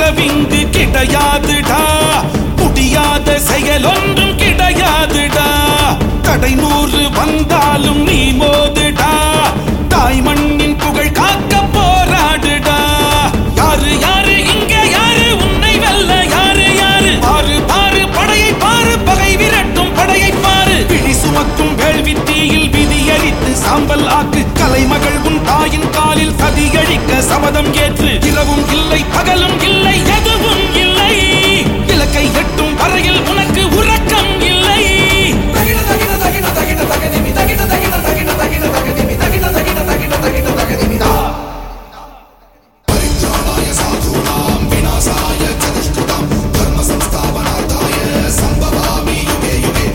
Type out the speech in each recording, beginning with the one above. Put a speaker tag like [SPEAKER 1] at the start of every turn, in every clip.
[SPEAKER 1] உறவிங்கு கிடையாதுடா முடியாத செயல் ஒன்றும் கிடையாதுடா கடை நூறு வந்தாலும் நீ மோதுடா தாய் மண்ணின் புகழ் காக்க போராடுடா யாரு யாரு இங்க யாரு உன்னை வெல்ல யாரு யாரு பாரு பாரு படையை பாரு பகை விரட்டும் படையை பாரு பிடி சுமக்கும் வேள்வி தீயில் விதியளித்து சாம்பல் ஆக்கு கலைமகள் உன் தாயின் காலில் சதியழிக்க சபதம் ஏற்று இரவும் இல்லை பகலும் இல்லை எதுவும் இல்லை இலக்கை எட்டும் வரையில் உனக்கு உறக்கம் இல்லை
[SPEAKER 2] தகிட தகிட தகிட தகிட தகதிமி தகிட தகிட தகிட தகிட தகதிமி தகிட தகிட தகிட தகிட தகதிமி தா परित्राणाय साधूनां विनाशाय च दुष्कृतां धर्मसंस्थापनार्थाय सम्भवामि युगे युगे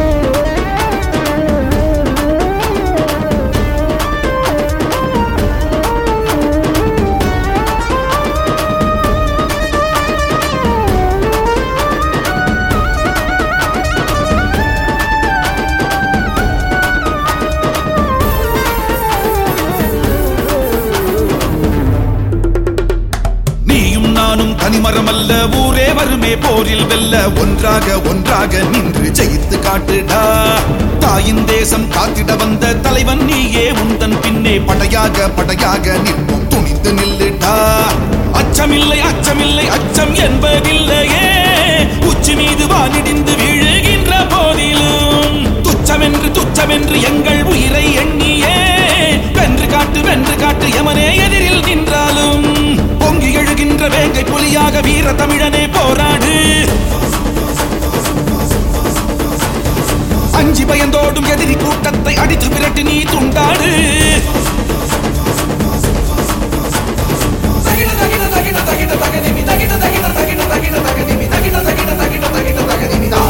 [SPEAKER 1] நீயும் நானும் தனிமரம் அல்ல ஊரே வருமே போரில் வெல்ல ஒன்றாக ஒன்றாக நின்று ஜெயித்து காட்டுடா தாயின் தேசம் காத்திட வந்த தலைவன் நீயே உந்தன் பின்னே படையாக படையாக நிற்போம் துணிந்து நில்லுடா அச்சமில்லை அச்சமில்லை அச்சம் என்பதில்லையே உச்சி மீது வானிடிந்து வீழுகின்ற போதிலும் துச்சமென்று துச்சமென்று எங்கள் உயிரை எண்ணியே வென்று காட்டு வென்று காட்டு எமனே எதிரில் நின்றாலும் பொங்கி எழுகின்ற வேங்கை புலியாக வீர தமிழனே போராடு அஞ்சி பயந்தோடும் எதிரி கூட்டத்தை அடித்து விரட்டி நீ துண்டாடு
[SPEAKER 2] தகிட தகிட தகிட தகிட தகதிமி தகிட தகிட தகிட தகிட தகதிமி தகிட தகிட தகிட தகிட தகதிமி தா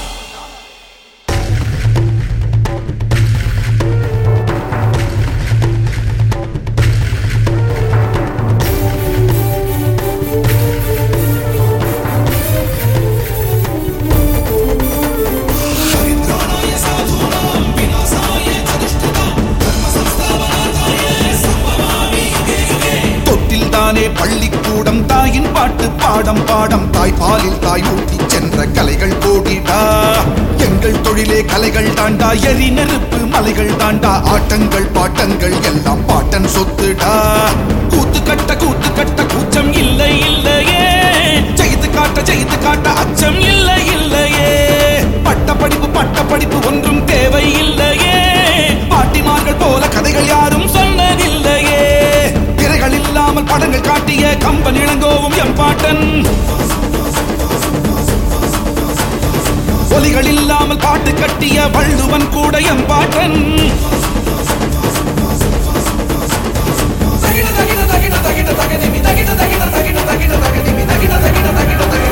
[SPEAKER 2] परित्राणाय साधूनां विनाशाय च दुष्कृतां धर्मसंस्थापनार्थाय सम्भवामि युगे युगे
[SPEAKER 1] தொட்டில் தானே பள்ளிக்கூடம் தாயின் பாட்டு பாடம் பாடம் தாய் பாலில் தாய் ஊட்டி சென்ற கலைகள் கோடிடா எங்கள் தொழிலே கலைகள் தாண்டா எரி நெருப்பு மலைகள் தாண்டா ஆட்டங்கள் பாட்டங்கள் எல்லாம் பாட்டன் சொத்துடா கூத்து கட்ட கூத்து கட்ட கூச்சம் இல்லை இல்லையே ஜெயித்து காட்ட ஜெயித்து காட்ட அச்சம் இல்லை இல்லையே பட்ட படிப்பு பட்ட படிப்பு ஒன்றும் தேவை இல்லையே பாட்டிமார்கள் போல கதைகள் யாரும் சொன்னதில்லையே திரைகள் இல்லாமல் படங்கள் காட்டிய கம்பன் இளங்கோவும் எம் பாட்டன் ஒலிகள் இல்லாமல் பாட்டு கட்டிய வள்ளுவன் கூட எம் பாட்டன்
[SPEAKER 2] தகிட தகிட தகிட தகிட தகதிமி தகிட தகிட தகிட தகிட தகதிமி தகிட தகிட தகிட தகிட